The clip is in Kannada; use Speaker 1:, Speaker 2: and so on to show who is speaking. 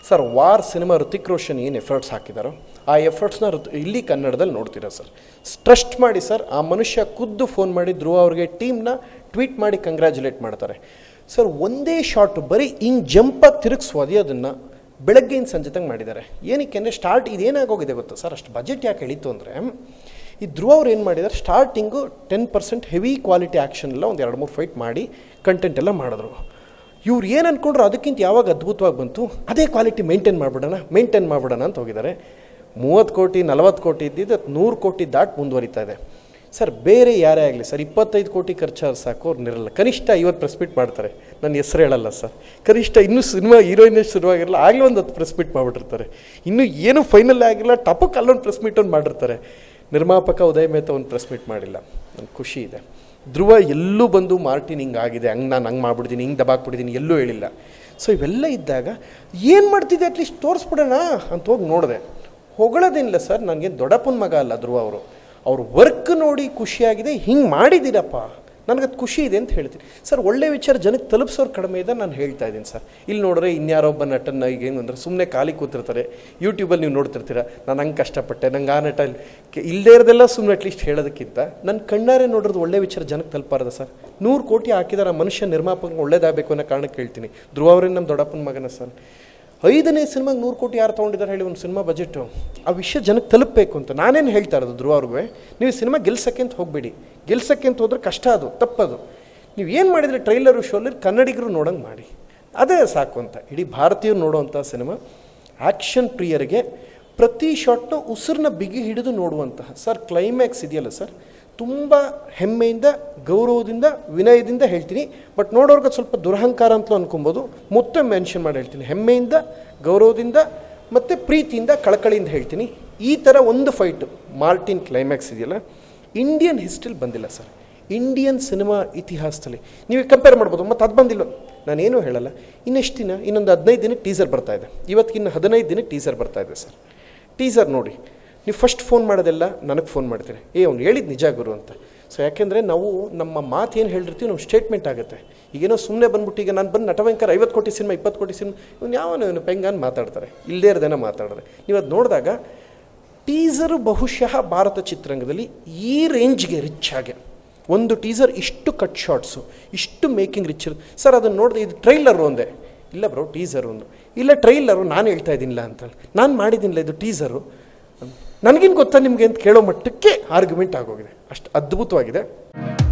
Speaker 1: ಸರ್ ವಾರ್ ಸಿನಿಮಾ ಋತಿಕ್ ರೋಷನ್ ಏನು ಎಫರ್ಟ್ಸ್ ಹಾಕಿದಾರೋ ಆ ಎಫರ್ಟ್ಸ್ನ ಋತ್ ಇಲ್ಲಿ ಕನ್ನಡದಲ್ಲಿ ನೋಡ್ತೀರಾ ಸರ್ ಟ್ರಸ್ಟ್ ಮಾಡಿ ಸರ್ ಆ ಮನುಷ್ಯ ಖುದ್ದು ಫೋನ್ ಮಾಡಿ ಧ್ರುವ ಅವ್ರಿಗೆ ಟೀಮ್ನ ಟ್ವೀಟ್ ಮಾಡಿ ಕಂಗ್ರ್ಯಾಚುಲೇಟ್ ಮಾಡ್ತಾರೆ ಸರ್ ಒಂದೇ ಶಾಟ್ ಬರೀ ಹಿಂಗೆ ಜಂಪಾಗಿ ತಿರುಗಿಸಿ ಒದೆಯೋದನ್ನು ಬೆಳಗ್ಗೆಯಿಂದ ಸಂಜೆ ತನಕ ಮಾಡಿದ್ದಾರೆ ಏನಕ್ಕೆ ಅಂದರೆ ಸ್ಟಾರ್ಟ್ ಇದೇನಾಗೋಗಿದೆ ಗೊತ್ತಾ ಸರ್ ಅಷ್ಟು ಬಜೆಟ್ ಯಾಕೆ ಇಳಿತು ಅಂದರೆ ಈ ಧ್ರುವ ಅವ್ರು ಏನು ಮಾಡಿದ್ದಾರೆ starting ten percent heavy quality action ಎಲ್ಲ ಒಂದು ಎರಡು ಮೂರು ಫೈಟ್ ಮಾಡಿ ಕಂಟೆಂಟ್ ಎಲ್ಲ ಮಾಡಿದ್ರು ಇವ್ರು ಏನು ಅಂದ್ಕೊಂಡ್ರು ಅದಕ್ಕಿಂತ ಯಾವಾಗ ಅದ್ಭುತವಾಗಿ ಬಂತು ಅದೇ ಕ್ವಾಲಿಟಿ ಮೇಂಟೈನ್ ಮಾಡಿಬಿಡೋಣ ಮೇಂಟೈನ್ ಮಾಡಿಬಿಡೋಣ ಅಂತ ಹೋಗಿದ್ದಾರೆ ಮೂವತ್ತು ಕೋಟಿ ನಲವತ್ತು ಕೋಟಿ ಇದ್ದಿದ್ದು ನೂರು ಕೋಟಿ ದಾಟ್ ಮುಂದುವರಿತಾ ಇದೆ ಸರ್ ಬೇರೆ ಯಾರೇ ಆಗಲಿ ಸರ್ ಇಪ್ಪತ್ತೈದು ಕೋಟಿ ಖರ್ಚಾದ್ರೆ ಸಾಕು ಅವ್ರು ನಿರಲ್ಲ ಕನಿಷ್ಠ ಐವತ್ತು ಪ್ರೆಸ್ ಮೀಟ್ ಮಾಡ್ತಾರೆ ನನ್ನ ಹೆಸರು ಹೇಳಲ್ಲ ಸರ್ ಕನಿಷ್ಠ ಇನ್ನೂ ಸಿನಿಮಾ ಹೀರೋಯಿನ್ ಶುರುವಾಗಿರಲ್ಲ ಆಗಲೇ ಒಂದು ಹತ್ತು ಪ್ರೆಸ್ ಮೀಟ್ ಮಾಡಿಬಿಟ್ಟಿರ್ತಾರೆ ಇನ್ನೂ ಏನು ಫೈನಲ್ ಆಗಿಲ್ಲ ಟಪಕ್ಕೆ ಅಲ್ಲೊಂದು ಪ್ರೆಸ್ ಮೀಟ್ ಒಂದು ಮಾಡಿರ್ತಾರೆ ನಿರ್ಮಾಪಕ ಉದಯ್ ಮೆಹ್ತಾ ಒಂದು ಪ್ರೆಸ್ ಮೀಟ್ ಮಾಡಿಲ್ಲ ನನಗೆ ಖುಷಿ ಇದೆ ಧ್ರುವ ಎಲ್ಲೂ ಬಂದು ಮಾರ್ಟಿನ್ ಹಿಂಗೆ ಆಗಿದೆ ಹಂಗೆ ನಾನು ಹಂಗೆ ಮಾಡ್ಬಿಡ್ತೀನಿ ಹಿಂಗೆ ದಬಾಕ್ಬಿಟ್ಟಿದ್ದೀನಿ ಎಲ್ಲೂ ಹೇಳಿಲ್ಲ ಸೊ ಇವೆಲ್ಲ ಇದ್ದಾಗ ಏನು ಮಾಡ್ತಿದ್ದೆ ಅಟ್ಲೀಸ್ಟ್ ತೋರಿಸ್ಬಿಡೋಣ ಅಂತ ಹೋಗಿ ನೋಡಿದೆ ಹೊಗಳೋದೇನಿಲ್ಲ ಸರ್ ನನಗೆ ದೊಡ್ಡಪ್ಪನ ಮಗ ಅಲ್ಲ ಧ್ರುವ ಅವರು ಅವ್ರ ವರ್ಕ್ ನೋಡಿ ಖುಷಿಯಾಗಿದೆ ಹಿಂಗೆ ಮಾಡಿದ್ದೀರಪ್ಪ ನನಗದು ಖುಷಿ ಇದೆ ಅಂತ ಹೇಳ್ತೀನಿ ಸರ್ ಒಳ್ಳೆ ವಿಚಾರ ಜನಕ್ಕೆ ತಲುಪಿಸೋರು ಕಡಿಮೆ ಇದೆ ನಾನು ಹೇಳ್ತಾ ಇದ್ದೀನಿ ಸರ್ ಇಲ್ಲಿ ನೋಡ್ರೆ ಇನ್ಯಾರೋ ಒಬ್ಬ ನಟನ್ನ ಈಗ ಏನು ಅಂದರೆ ಸುಮ್ಮನೆ ಖಾಲಿ ಕೂತಿರ್ತಾರೆ ಯೂಟ್ಯೂಬಲ್ಲಿ ನೀವು ನೋಡ್ತಿರ್ತೀರ ನಾನು ಹಂಗೆ ಕಷ್ಟಪಟ್ಟೆ ನಂಗೆ ಆ ನಟ ಇಲ್ಲದೇ ಇರೋದೆಲ್ಲ ಸುಮ್ಮನೆ ಅಟ್ಲೀಸ್ಟ್ ಹೇಳೋದಕ್ಕಿಂತ ನನ್ನ ಕಣ್ಣಾರೆ ನೋಡೋದು ಒಳ್ಳೆ ವಿಚಾರ ಜನಕ್ಕೆ ತಲುಪಾರದ ಸರ್ ನೂರು ಕೋಟಿ ಹಾಕಿದಾರೆ ಆ ಮನುಷ್ಯ ನಿರ್ಮಾಪಕ ಒಳ್ಳೇದಾಗಬೇಕು ಅನ್ನೋ ಕಾರಣಕ್ಕೆ ಹೇಳ್ತೀನಿ ಧ್ರುವ ಅವರೇ ನಮ್ಮ ದೊಡ್ಡಪ್ಪನ ಮಗನ ಸರ್ ಐದನೇ ಸಿನಿಮಾಗೆ ನೂರು ಕೋಟಿ ಯಾರು ತೊಗೊಂಡಿದ್ದಾರೆ ಹೇಳಿ ಒಂದು ಸಿನಿಮಾ ಬಜೆಟು ಆ ವಿಷಯ ಜನಕ್ಕೆ ತಲುಪಬೇಕು ಅಂತ ನಾನೇನು ಹೇಳ್ತಾ ಇರೋದು ಧ್ರುವ ಅವ್ರಿಗೆ ನೀವು ಸಿನಿಮಾ ಗೆಲ್ಸಕ್ಕೆ ಅಂತ ಹೋಗಬೇಡಿ ಗೆಲ್ಸಕ್ಕೆ ಅಂತ ಹೋದ್ರೆ ಕಷ್ಟ ಅದು ತಪ್ಪದು ನೀವು ಏನು ಮಾಡಿದರೆ ಟ್ರೈಲರು ಶೋಲರ್ ಕನ್ನಡಿಗರು ನೋಡಂಗೆ ಮಾಡಿ ಅದೇ ಸಾಕು ಅಂತ ಇಡೀ ಭಾರತೀಯರು ನೋಡುವಂಥ ಸಿನಿಮಾ ಆ್ಯಕ್ಷನ್ ಪ್ರಿಯರಿಗೆ ಪ್ರತಿ ಶಾಟ್ನ ಉಸಿರನ್ನ ಬಿಗಿ ಹಿಡಿದು ನೋಡುವಂತಹ ಸರ್ ಕ್ಲೈಮ್ಯಾಕ್ಸ್ ಇದೆಯಲ್ಲ ಸರ್ ತುಂಬ ಹೆಮ್ಮೆಯಿಂದ ಗೌರವದಿಂದ ವಿನಯದಿಂದ ಹೇಳ್ತೀನಿ ಬಟ್ ನೋಡೋರ್ಗೆ ಅದ್ ಸ್ವಲ್ಪ ದುರಹಂಕಾರ ಅಂತಲೂ ಅನ್ಕೊಬೋದು ಮತ್ತೆ ಮೆನ್ಷನ್ ಮಾಡಿ ಹೇಳ್ತೀನಿ ಹೆಮ್ಮೆಯಿಂದ ಗೌರವದಿಂದ ಮತ್ತು ಪ್ರೀತಿಯಿಂದ ಕಳಕಳಿಯಿಂದ ಹೇಳ್ತೀನಿ ಈ ಥರ ಒಂದು ಫೈಟು ಮಾರ್ಟಿನ್ ಕ್ಲೈಮ್ಯಾಕ್ಸ್ ಇದೆಯಲ್ಲ ಇಂಡಿಯನ್ ಹಿಸ್ಟ್ರಿಲಿ ಬಂದಿಲ್ಲ ಸರ್ ಇಂಡಿಯನ್ ಸಿನಿಮಾ ಇತಿಹಾಸದಲ್ಲಿ ನೀವು ಕಂಪೇರ್ ಮಾಡ್ಬೋದು ಮತ್ತು ಅದು ಬಂದಿಲ್ಲ ನಾನೇನು ಹೇಳಲ್ಲ ಇನ್ನೆಷ್ಟು ದಿನ ಇನ್ನೊಂದು ಹದಿನೈದು ದಿನಕ್ಕೆ ಟೀಸರ್ ಬರ್ತಾ ಇದೆ ಇವತ್ತಿಗಿನ್ನ ಹದಿನೈದು ದಿನಕ್ಕೆ ಟೀಸರ್ ಬರ್ತಾ ಇದೆ ಸರ್ ಟೀಸರ್ ನೋಡಿ ನೀವು ಫಸ್ಟ್ ಫೋನ್ ಮಾಡೋದೆಲ್ಲ ನನಗೆ ಫೋನ್ ಮಾಡ್ತೀರಿ ಏ ಅವ್ನು ಹೇಳಿದ್ದು ನಿಜ ಗುರು ಅಂತ ಸೊ ಯಾಕೆಂದರೆ ನಾವು ನಮ್ಮ ಮಾತು ಏನು ಹೇಳಿರ್ತೀವಿ ನಮ್ಮ ಸ್ಟೇಟ್ಮೆಂಟ್ ಆಗುತ್ತೆ ಈಗೇನೋ ಸುಮ್ಮನೆ ಬಂದ್ಬಿಟ್ಟು ಈಗ ನಾನು ಬಂದು ನಟಭಯಂಕರ ಐವತ್ತು ಕೋಟಿ ಸಿನಿಮಾ ಇಪ್ಪತ್ತು ಕೋಟಿ ಸಿನಿಮಾ ಇವ್ನು ಯಾವನು ಇವನು ಪೆಂಗಾನ್ ಮಾತಾಡ್ತಾರೆ ಇಲ್ಲದೇ ಇರೋದೇನೋ ಮಾತಾಡಿದ್ರೆ ನೀವು ಅದು ನೋಡಿದಾಗ ಟೀಸರು ಬಹುಶಃ ಭಾರತ ಚಿತ್ರರಂಗದಲ್ಲಿ ಈ ರೇಂಜ್ಗೆ ರಿಚ್ ಆಗಿ ಒಂದು ಟೀಸರ್ ಇಷ್ಟು ಕಟ್ ಶಾಟ್ಸು ಇಷ್ಟು ಮೇಕಿಂಗ್ ರಿಚ್ ಸರ್ ಅದನ್ನು ನೋಡಿದೆ ಇದು ಟ್ರೈಲರು ಒಂದೇ ಇಲ್ಲ ಬ್ರೋ ಟೀಸರು ಒಂದು ಇಲ್ಲ ಟ್ರೈಲರು ನಾನು ಹೇಳ್ತಾ ಇದ್ದೀನಿಲ್ಲ ಅಂತ ನಾನು ಮಾಡಿದ್ದೀನಿಲ್ಲ ಇದು ಟೀಸರು ನನಗೇನು ಗೊತ್ತಾ ನಿಮಗೆ ಅಂತ ಕೇಳೋ ಮಟ್ಟಕ್ಕೆ ಆರ್ಗ್ಯುಮೆಂಟ್ ಆಗೋಗಿದೆ ಅಷ್ಟು ಅದ್ಭುತವಾಗಿದೆ